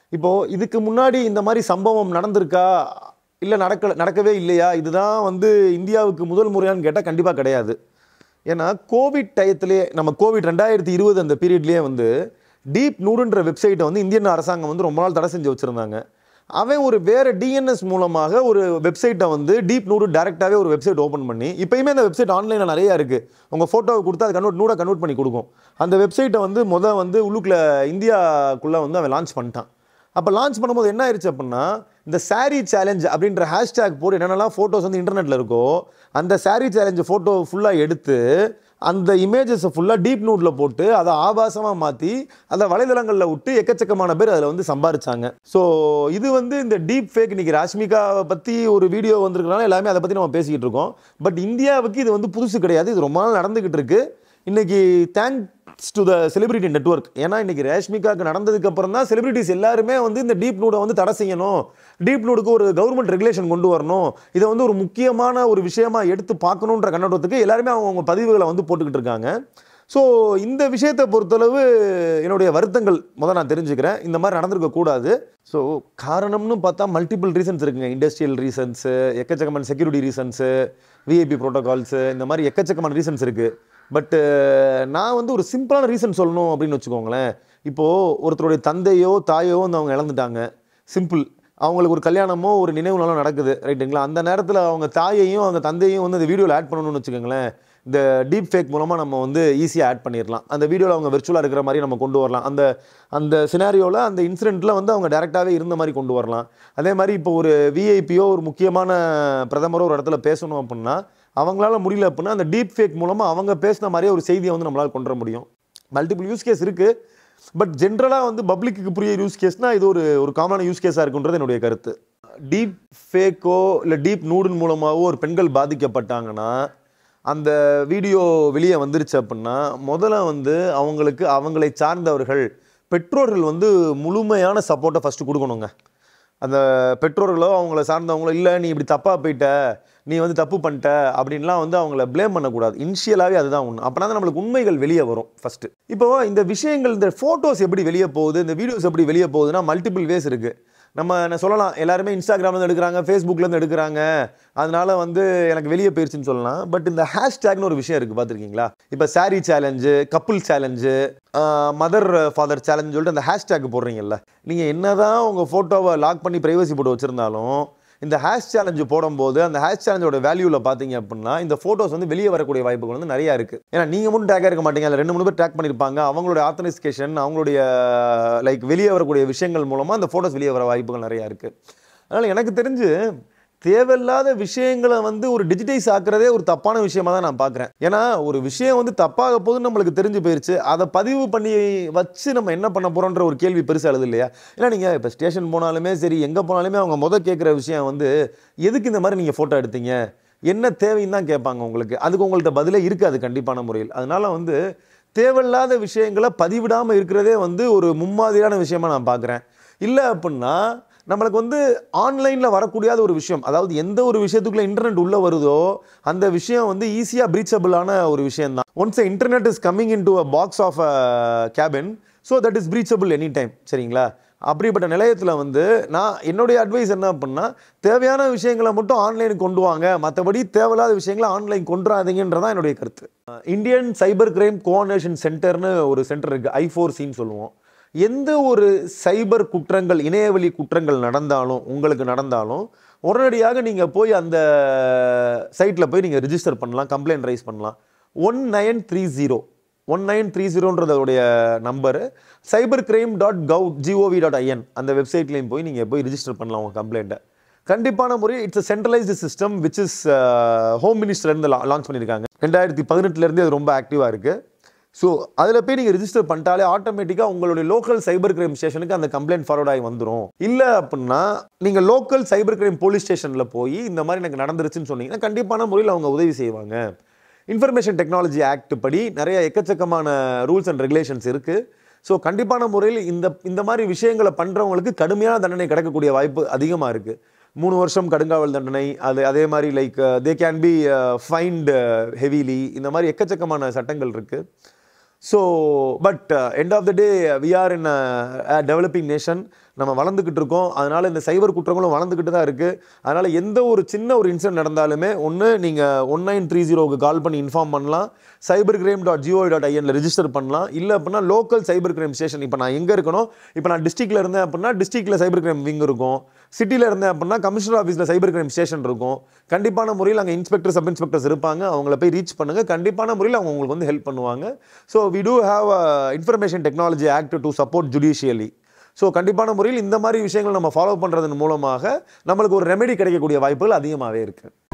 இப்போது இதுக்கு முன்னாடி இந்த மாதிரி சம்பவம் நடந்திருக்கா இல்லை நடக்க நடக்கவே இல்லையா இதுதான் வந்து இந்தியாவுக்கு முதல் முறையான்னு கேட்டால் கண்டிப்பாக கிடையாது ஏன்னா கோவிட் டயத்திலே நம்ம கோவிட் ரெண்டாயிரத்தி இருபது அந்த பீரியட்லேயே வந்து டீப் நூடுன்ற வெப்சைட்டை வந்து இந்தியன் அரசாங்கம் வந்து ரொம்ப நாள் தடை செஞ்சு வச்சுருந்தாங்க அவன் ஒரு வேற டிஎன்எஸ் மூலமாக ஒரு வெப்சைட்டை வந்து டீப் நூடு டேரெக்டாகவே ஒரு வெப்சைட் ஓப்பன் பண்ணி இப்போயுமே அந்த வெப்சைட் ஆன்லைனில் நிறையா இருக்குது உங்கள் ஃபோட்டோவை கொடுத்து அதை கன்வெர்ட் நூடை கன்வெர்ட் பண்ணி கொடுக்கும் அந்த வெப்சைட்டை வந்து முத வந்து உள்ளுக்குள்ள இந்தியாக்குள்ளே வந்து அவன் லான்ச் பண்ணிட்டான் அப்போ லான்ச் பண்ணும்போது என்ன ஆயிடுச்சு அப்படின்னா இந்த saree சேலஞ்ச் அப்படின்ற ஹேஷ்டேக் போட்டு என்னென்னலாம் ஃபோட்டோஸ் வந்து இன்டர்நெட்டில் இருக்கோ அந்த saree சேலஞ்ச் ஃபோட்டோ ஃபுல்லாக எடுத்து அந்த இமேஜஸை ஃபுல்லாக டீப் நூட்டில் போட்டு அதை ஆபாசமாக மாற்றி அதை வலைதளங்களில் விட்டு எக்கச்சக்கமான பேர் அதில் வந்து சம்பாரிச்சாங்க ஸோ இது வந்து இந்த டீப் ஃபேக் இன்னைக்கு ராஷ்மிகாவை பற்றி ஒரு வீடியோ வந்திருக்கனால எல்லாமே அதை பற்றி நம்ம பேசிக்கிட்டு இருக்கோம் பட் இந்தியாவுக்கு இது வந்து புதுசு கிடையாது இது ரொம்ப நாள் நடந்துக்கிட்டு இருக்கு இன்னைக்கு thanks to the celebrity network ஏன்னா இன்னைக்கு ரேஷ்மிகாக்கு நடந்ததுக்கு அப்புறம் தான் செலிபிரிட்டிஸ் எல்லாருமே வந்து இந்த டீப் நூடை வந்து தடை செய்யணும் டீப் நூடுக்கு ஒரு கவர்மெண்ட் ரெகுலேஷன் கொண்டு வரணும் இதை வந்து ஒரு முக்கியமான ஒரு விஷயமா எடுத்து பார்க்கணுன்ற கண்ணோட்டத்துக்கு எல்லாருமே அவங்க பதிவுகளை வந்து போட்டுக்கிட்டு இருக்காங்க ஸோ இந்த விஷயத்தை பொறுத்தளவு என்னுடைய வருத்தங்கள் முதல் நான் தெரிஞ்சுக்கிறேன் இந்த மாதிரி நடந்திருக்க கூடாது ஸோ காரணம்னு பார்த்தா மல்டிபிள் ரீசன்ஸ் இருக்குங்க இண்டஸ்ட்ரியல் ரீசன்ஸு எக்கச்சக்கமான செக்யூரிட்டி ரீசன்ஸு விஐபி ப்ரோட்டோகால்ஸு இந்த மாதிரி எக்கச்சக்கமான ரீசன்ஸ் இருக்குது பட்டு நான் வந்து ஒரு சிம்பிளான ரீசன் சொல்லணும் அப்படின்னு வச்சுக்கோங்களேன் இப்போது ஒருத்தருடைய தந்தையோ தாயோ வந்து அவங்க இழந்துட்டாங்க சிம்பிள் அவங்களுக்கு ஒரு கல்யாணமோ ஒரு நினைவு நாளோ நடக்குது ரைட்டுங்களா அந்த நேரத்தில் அவங்க தாயையும் அவங்க தந்தையும் வந்து அந்த வீடியோவில் ஆட் பண்ணணும்னு வச்சுக்கோங்களேன் இந்த டீப் ஃபேக் மூலமாக நம்ம வந்து ஈஸியாக ஆட் பண்ணிடலாம் அந்த வீடியோவில் அவங்க விர்ச்சுவலாக இருக்கிற மாதிரி நம்ம கொண்டு வரலாம் அந்த அந்த சினாரியோவில் அந்த இன்சிடெண்ட்டில் வந்து அவங்க டேரெக்டாகவே இருந்த மாதிரி கொண்டு வரலாம் அதே மாதிரி இப்போ ஒரு விஐபியோ ஒரு முக்கியமான பிரதமரோ ஒரு இடத்துல பேசணும் அப்படின்னா அவங்களால முடியல அப்படின்னா அந்த டீப் ஃபேக் மூலமாக அவங்க பேசின மாதிரியே ஒரு செய்தியை வந்து நம்மளால் கொண்டு வர முடியும் மல்டிபிள் யூஸ் கேஸ் இருக்குது பட் ஜென்ரலாக வந்து பப்ளிக்கு புரிய யூஸ் கேஸ்னால் இது ஒரு ஒரு காமனான யூஸ் கேஸாக இருக்குன்றது என்னுடைய கருத்து டீப் ஃபேக்கோ இல்லை டீப் நூடின் மூலமாகவோ ஒரு பெண்கள் பாதிக்கப்பட்டாங்கன்னா அந்த வீடியோ வெளியே வந்துருச்சு அப்படின்னா முதல்ல வந்து அவங்களுக்கு அவங்களை சார்ந்தவர்கள் பெற்றோர்கள் வந்து முழுமையான சப்போர்ட்டை ஃபஸ்ட்டு கொடுக்கணுங்க அந்த பெற்றோர்களோ அவங்கள சார்ந்தவங்களோ இல்லை நீ இப்படி தப்பாக போயிட்ட நீ வந்து தப்பு பண்ணிட்ட அப்படின்லாம் வந்து அவங்கள ப்ளேம் பண்ணக்கூடாது இனிஷியலாகவே அதுதான் ஒன்று அப்போனா தான் நம்மளுக்கு உண்மைகள் வெளியே வரும் ஃபஸ்ட்டு இப்போ இந்த விஷயங்கள் இந்த ஃபோட்டோஸ் எப்படி வெளியே போகுது இந்த வீடியோஸ் எப்படி வெளியே போகுதுன்னா மல்டிபிள் வேஸ் இருக்குது நம்ம என்ன சொல்லலாம் எல்லாருமே இன்ஸ்டாகிராம்லேருந்து எடுக்கிறாங்க ஃபேஸ்புக்லேருந்து எடுக்கிறாங்க அதனால வந்து எனக்கு வெளியே போயிருச்சுன்னு சொல்லலாம் பட் இந்த ஹேஷ்டேக்னு ஒரு விஷயம் இருக்குது பார்த்துருக்கீங்களா இப்போ saree challenge couple challenge mother father challenge சொல்லிட்டு அந்த ஹேஷ்டேக் போடுறீங்கல்ல நீங்கள் என்னதான் உங்கள் ஃபோட்டோவை லாக் பண்ணி ப்ரைவசி போட்டு வச்சுருந்தாலும் இந்த ஹேஷ் சேலஞ்சு போடும்போது அந்த ஹேஷ் சேலஞ்சோட வேல்யூவில் பார்த்தீங்க அப்படின்னா இந்த ஃபோட்டோஸ் வந்து வெளியே வரக்கூடிய வாய்ப்புகள் வந்து நிறையா இருக்குது ஏன்னா நீங்கள் மட்டும் டேக்காக இருக்க மாட்டீங்க அதில் ரெண்டு மூணு பேர் டேக் பண்ணியிருப்பாங்க அவங்களுடைய ஆத்தனைஸ்கேஷன் அவங்களுடைய லைக் வெளியே வரக்கூடிய விஷயங்கள் மூலமாக அந்த ஃபோட்டோஸ் வெளியே வர வாய்ப்புகள் நிறையா இருக்குது அதனால் எனக்கு தெரிஞ்சு தேவையில்லாத விஷயங்களை வந்து ஒரு டிஜிட்டைஸ் ஆக்குறதே ஒரு தப்பான விஷயமா தான் நான் பார்க்குறேன் ஏன்னா ஒரு விஷயம் வந்து தப்பாக போகுதுன்னு நம்மளுக்கு தெரிஞ்சு போயிருச்சு அதை பதிவு பண்ணி வச்சு நம்ம என்ன பண்ண போகிறோன்ற ஒரு கேள்வி பெருசு அழுது இல்லையா ஏன்னா நீங்கள் இப்போ ஸ்டேஷன் போனாலுமே சரி எங்கே போனாலுமே அவங்க முத கேட்குற விஷயம் வந்து எதுக்கு இந்த மாதிரி நீங்கள் ஃபோட்டோ எடுத்தீங்க என்ன தேவைன்னு தான் கேட்பாங்க உங்களுக்கு அதுக்கு உங்கள்ட்ட பதிலே இருக்காது கண்டிப்பான முறையில் அதனால வந்து தேவையில்லாத விஷயங்களை பதிவிடாமல் இருக்கிறதே வந்து ஒரு மும்மாதிரியான விஷயமா நான் பார்க்குறேன் இல்லை அப்படின்னா நம்மளுக்கு வந்து ஆன்லைனில் வரக்கூடியாத ஒரு விஷயம் அதாவது எந்த ஒரு விஷயத்துக்குள்ள இன்டர்நெட் உள்ளே வருதோ அந்த விஷயம் வந்து ஈஸியாக பிரீச்சபிளான ஒரு விஷயம் தான் once internet is coming in to a box of a cabin so that is breachable any time சரிங்களா அப்படிப்பட்ட நிலையத்தில் வந்து நான் என்னுடைய அட்வைஸ் என்ன அப்படின்னா தேவையான விஷயங்களை மட்டும் ஆன்லைனுக்கு கொண்டு வாங்க மற்றபடி தேவையில்லாத விஷயங்களை ஆன்லைன் கொண்டுறாதீங்கன்றதான் என்னுடைய கருத்து இந்தியன் சைபர் கிரைம் கோஆர்டினேஷன் சென்டர்னு ஒரு சென்டர் இருக்குது ஐ ஃபோர் சின்னு சொல்லுவோம் எந்த ஒரு சைபர் குற்றங்கள் இணையவழி குற்றங்கள் நடந்தாலும் உங்களுக்கு நடந்தாலும் உடனடியாக நீங்கள் போய் அந்த சைட்டில் போய் நீங்கள் ரிஜிஸ்டர் பண்ணலாம் கம்ப்ளைண்ட் ரைஸ் பண்ணலாம் one nine three zero one nine three ஜீரோன்றதோடைய number cyber crime dot gov GOV dot IN அந்த வெப்சைட்லேயும் போய் நீங்கள் போய் ரிஜிஸ்டர் பண்ணலாம் உங்கள் கம்ப்ளைண்ட்டை கண்டிப்பான முறை it's a centralised system which is home மினிஸ்டர்லேருந்து லான்ச் பண்ணியிருக்காங்க ரெண்டாயிரத்தி பதினெட்டுலேருந்து அது ரொம்ப ஆக்டிவாக இருக்குது ஸோ அதில் போய் நீங்கள் ரிஜிஸ்டர் பண்ணிட்டாலே ஆட்டோமேட்டிக்காக உங்களுடைய லோக்கல் சைபர் கிரைம் ஸ்டேஷனுக்கு அந்த கம்ப்ளைண்ட் ஃபார்வர்ட் ஆகி வந்துடும் இல்லை அப்படின்னா நீங்கள் லோக்கல் சைபர் கிரைம் போலீஸ் ஸ்டேஷனில் போய் இந்த மாதிரி எனக்கு நடந்துருச்சுன்னு சொன்னீங்கன்னா கண்டிப்பான முறையில் அவங்க உதவி செய்வாங்க இன்ஃபர்மேஷன் டெக்னாலஜி ஆக்ட் படி நிறைய எக்கச்சக்கமான ரூல்ஸ் அண்ட் ரெகுலேஷன்ஸ் இருக்குது ஸோ கண்டிப்பான முறையில் இந்த இந்த மாதிரி விஷயங்களை பண்ணுறவங்களுக்கு கடுமையான தண்டனை கிடைக்கக்கூடிய வாய்ப்பு அதிகமாக இருக்குது மூணு வருஷம் கடுங்காவல் தண்டனை அது அதே மாதிரி like they can be fined heavily இந்த மாதிரி எக்கச்சக்கமான சட்டங்கள் இருக்குது so but end of the day we are in developing nation நம்ம வளர்ந்துக்கிட்டு இருக்கோம் அதனால் இந்த சைபர் குற்றங்களும் வளர்ந்துக்கிட்டு தான் இருக்குது அதனால் எந்த ஒரு சின்ன ஒரு இன்சிடென்ட் நடந்தாலுமே ஒன்று நீங்கள் ஒன் நைன் த்ரீ ஜீரோவுக்கு கால் பண்ணி இன்ஃபார்ம் பண்ணலாம் cyber crime dot GO dot ஐஎனில் ரிஜிஸ்டர் பண்ணலாம் இல்லை அப்படின்னா லோக்கல் சைபர் கிரைம் ஸ்டேஷன் இப்போ நான் எங்கே இருக்கணும் இப்போ நான் டிஸ்ட்ரிக்டில் இருந்தேன் அப்படின்னா டிஸ்ட்ரிக்டில் சைபர் கிரைம் விங் இருக்கும் சிட்டியில் இருந்தேன் அப்படின்னா கமிஷனர் ஆஃபீஸில் சைபர் கிரைம் ஸ்டேஷன் இருக்கும் கண்டிப்பான முறையில் அங்கே இன்ஸ்பெக்டர் சப் இன்ஸ்பெக்டர்ஸ் இருப்பாங்க அவங்கள போய் ரீச் பண்ணுங்கள் கண்டிப்பான முறையில் அவங்க உங்களுக்கு வந்து ஹெல்ப் பண்ணுவாங்க so we do have information technology act to support judicially so கண்டிப்பான முறையில் இந்த மாதிரி விஷயங்கள் நம்ம ஃபாலோ பண்ணுறதன் மூலமாக நம்மளுக்கு ஒரு ரெமெடி கிடைக்கக்கூடிய வாய்ப்புகள் அதிகமாகவே இருக்குது